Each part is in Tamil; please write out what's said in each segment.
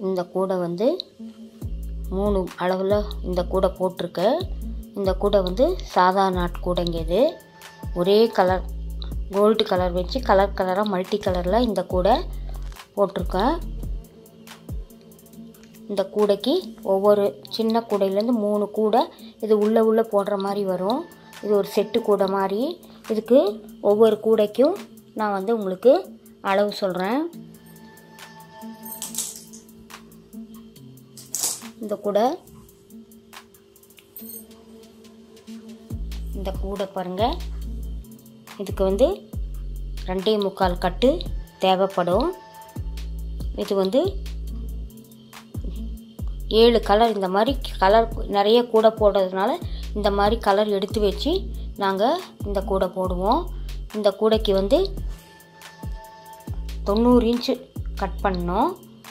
இந்த கூடை வந்து மூணு அளவில் இந்த கூடை போட்டிருக்கு இந்த கூடை வந்து சாதா நாட் கூடைங்க இது ஒரே கலர் கோல்டு கலர் வச்சு கலர் கலராக மல்டி கலரில் இந்த கூடை போட்டிருக்கேன் இந்த கூடைக்கு ஒவ்வொரு சின்ன கூடையிலேருந்து மூணு கூடை இது உள்ளே உள்ளே போடுற மாதிரி வரும் இது ஒரு செட்டு கூடை மாதிரி இதுக்கு ஒவ்வொரு கூடைக்கும் நான் வந்து உங்களுக்கு அளவு சொல்கிறேன் இந்த கூடை இந்த கூடை பாருங்கள் இதுக்கு வந்து ரெண்டே முக்கால் கட்டு தேவைப்படும் இது வந்து ஏழு கலர் இந்த மாதிரி கலர் நிறைய கூடை போடுறதுனால இந்த மாதிரி கலர் எடுத்து வச்சு நாங்கள் இந்த கூடை போடுவோம் இந்த கூடைக்கு வந்து தொண்ணூறு இன்ச்சு கட் பண்ணோம்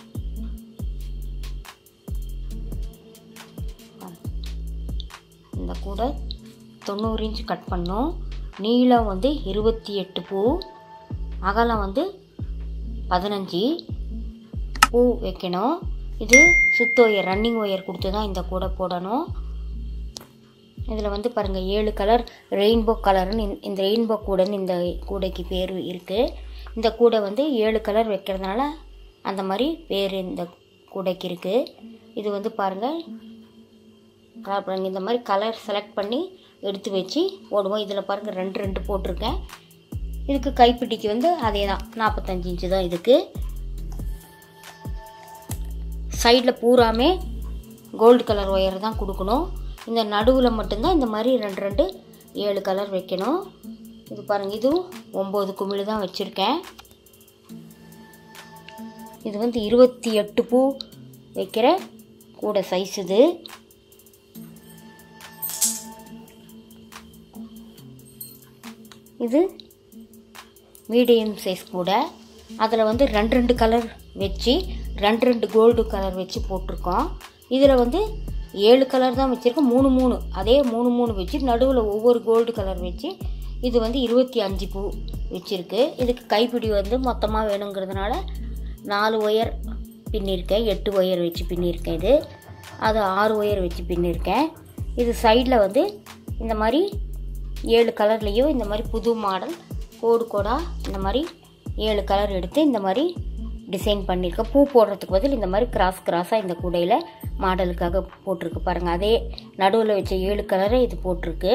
இந்த கூடை தொண்ணூறு இன்ச்சு கட் பண்ணோம் நீளம் வந்து இருபத்தி எட்டு பூ அகலம் வந்து பதினஞ்சு பூ வைக்கணும் இது சுத்த ஒயர் ரன்னிங் ஒயர் கொடுத்து தான் இந்த கூடை போடணும் இதில் வந்து பாருங்கள் ஏழு கலர் ரெயின்போ கலர்னு இந்த- இந்த ரெயின்போ கூடைன்னு இந்த கூடைக்கு பேர் இருக்குது இந்த கூடை வந்து ஏழு கலர் வைக்கிறதுனால அந்த மாதிரி பேர் இந்த கூடைக்கு இருக்குது இது வந்து பாருங்கள் கலர் பாருங்க இந்த மாதிரி கலர் செலக்ட் பண்ணி எடுத்து வச்சு போடுவோம் இதில் பாருங்கள் ரெண்டு ரெண்டு போட்டிருக்கேன் இதுக்கு கைப்பிடிக்கு வந்து அதே தான் நாற்பத்தஞ்சு இன்ச்சு தான் இதுக்கு சைடில் பூராமே கோல்டு கலர் ஒயர் தான் கொடுக்கணும் இந்த நடுவில் மட்டும்தான் இந்த மாதிரி ரெண்டு ரெண்டு ஏழு கலர் வைக்கணும் இது பாருங்கள் இதுவும் ஒம்பது குமிழ் தான் வச்சுருக்கேன் இது வந்து இருபத்தி எட்டு பூ வைக்கிற கூட சைஸ் இது இது மீடியம் சைஸ் கூட அதில் வந்து ரெண்டு ரெண்டு கலர் வச்சு ரெண்டு ரெண்டு கோல்டு கலர் வச்சு போட்டிருக்கோம் இதில் வந்து ஏழு கலர் தான் வச்சுருக்கோம் மூணு மூணு அதே மூணு மூணு வச்சு நடுவில் ஒவ்வொரு கோல்டு கலர் வச்சு இது வந்து இருபத்தி அஞ்சு பூ வச்சுருக்கு இதுக்கு கைப்பிடி வந்து மொத்தமாக வேணுங்கிறதுனால நாலு ஒயர் பின்னிருக்கேன் எட்டு ஒயர் வச்சு பின்னிருக்கேன் இது அது ஆறு ஒயர் வச்சு பின்னிருக்கேன் இது சைடில் வந்து இந்த மாதிரி ஏழு கலர்லேயும் இந்த மாதிரி புது மாடல் கோடு கோடாக இந்த மாதிரி ஏழு கலர் எடுத்து இந்த மாதிரி டிசைன் பண்ணியிருக்கேன் பூ போடுறதுக்கு பதில் இந்த மாதிரி கிராஸ் கிராஸாக இந்த கூடையில் மாடலுக்காக போட்டிருக்கு பாருங்கள் அதே நடுவில் வச்ச ஏழு கலரை இது போட்டிருக்கு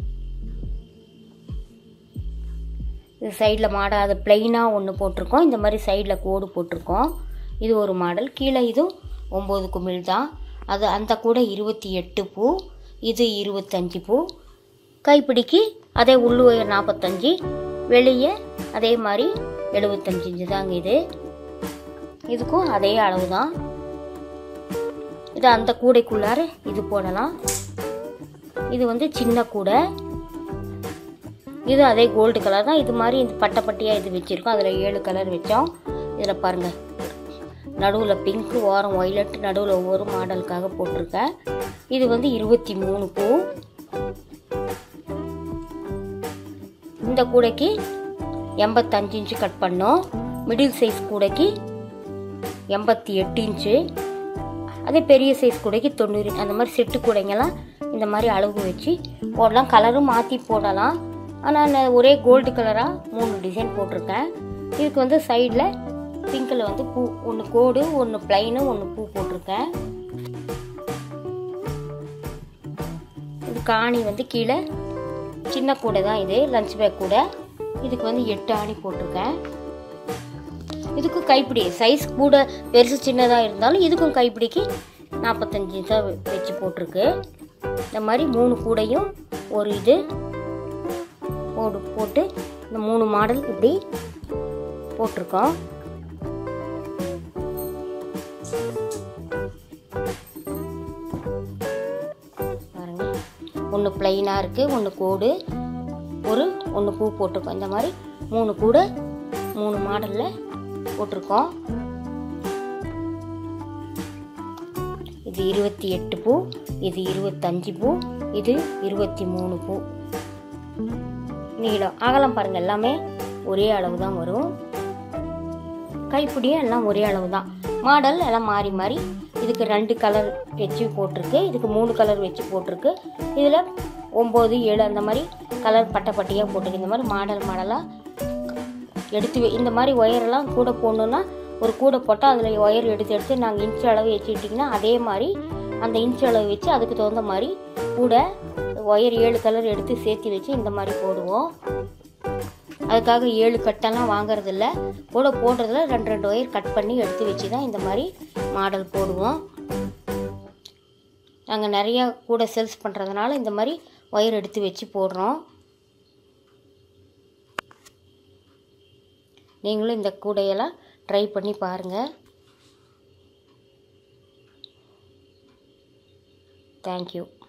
இது சைடில் மாடல் அது பிளெயினாக ஒன்று போட்டிருக்கோம் இந்த மாதிரி சைடில் கோடு போட்டிருக்கோம் இது ஒரு மாடல் கீழே இதுவும் ஒம்பது குமிழ் தான் அது அந்த கூட இருபத்தி எட்டு பூ இது இருபத்தஞ்சி பூ கைப்பிடிக்கு அதே உள்ளு நாற்பத்தஞ்சு வெளியே அதே மாதிரி எழுபத்தஞ்சு இன்ச்சு தாங்க இது இதுக்கும் அதே அளவு தான் இது அந்த கூடைக்குள்ளார இது போடலாம் இது வந்து சின்ன கூடை இது அதே கோல்டு கலர் தான் இது மாதிரி இந்த பட்டை பட்டியாக இது வச்சுருக்கோம் அதில் ஏழு கலர் வச்சோம் இதில் பாருங்கள் நடுவில் பிங்க்கு ஓரம் ஒய்லட் நடுவில் ஒவ்வொரு மாடலுக்காக போட்டிருக்கேன் இது வந்து இருபத்தி மூணு பூ இந்த கூடைக்கு எண்பத்தஞ்சு இன்ச்சு கட் பண்ணோம் மிடில் சைஸ் கூடைக்கு எண்பத்தி எட்டு இன்ச்சு அதே பெரிய சைஸ் கூடைக்கு தொண்ணூறு அந்த மாதிரி செட்டு கூடைங்கெல்லாம் இந்த மாதிரி அளவு வச்சு போடலாம் கலரும் மாற்றி போடலாம் ஆனால் நான் ஒரே கோல்டு கலராக மூணு டிசைன் போட்டிருக்கேன் இதுக்கு வந்து சைடில் பிங்கில் வந்து பூ ஒன்று கோடு ஒன்று ப்ளைனு ஒன்று பூ போட்டிருக்கேன் இது காணி வந்து கீழே சின்ன கூடை தான் இது லஞ்ச் பேக் கூடை இதுக்கு வந்து எட்டு ஆணி போட்டிருக்கேன் இதுக்கு கைப்பிடி சைஸ் கூட பெருசு சின்னதாக இருந்தாலும் இதுக்கும் கைப்பிடிக்கு நாற்பத்தஞ்சு தான் வச்சு போட்டிருக்கு இந்த மாதிரி மூணு கூடையும் ஒரு இது போடு போட்டு இந்த மூணு மாடல் இப்படி போட்டிருக்கோம் பாருங்க ஒன்று பிளைனாக இருக்குது ஒன்று கோடு ஒரு ஒன்று பூ போட்டிருக்கோம் இந்த மாதிரி மூணு கூட மூணு மாடலில் போட்டிருக்கோம் இது இருபத்தி எட்டு பூ இது இருபத்தஞ்சு பூ இது இருபத்தி மூணு பூ நீளம் அகலம் பாருங்கள் எல்லாமே ஒரே அளவு தான் வரும் கைப்பிடியும் எல்லாம் ஒரே அளவு தான் மாடல் எல்லாம் மாறி மாறி இதுக்கு ரெண்டு கலர் வச்சு போட்டிருக்கு இதுக்கு மூணு கலர் வச்சு போட்டிருக்கு இதில் ஒம்பது ஏழு அந்த மாதிரி கலர் பட்டை பட்டியாக போட்டிருக்கு இந்த மாதிரி மாடல் மாடலாக எடுத்து வை- இந்த மாதிரி ஒயரெல்லாம் கூட போடணுன்னா ஒரு கூடை போட்டால் அதில் ஒயர் எடுத்து எடுத்து நாங்கள் இன்ச் அளவு வச்சுக்கிட்டிங்கன்னா அதே மாதிரி அந்த இன்ச் அளவு வச்சு அதுக்கு தகுந்த மாதிரி கூட ஒயர் ஏழு கலர் எடுத்து சேர்த்து வச்சு இந்த மாதிரி போடுவோம் அதுக்காக ஏழு கட்டெல்லாம் வாங்குறதில்ல கூட போடுறதுல ரெண்டு ரெண்டு ஒயர் கட் பண்ணி எடுத்து வச்சு தான் இந்த மாதிரி மாடல் போடுவோம் நாங்கள் நிறையா கூட சேல்ஸ் பண்ணுறதுனால இந்த மாதிரி ஒயர் எடுத்து வச்சு போடுறோம் நீங்களும் இந்த கூடையெல்லாம் ட்ரை பண்ணி பாருங்கள் தேங்க்யூ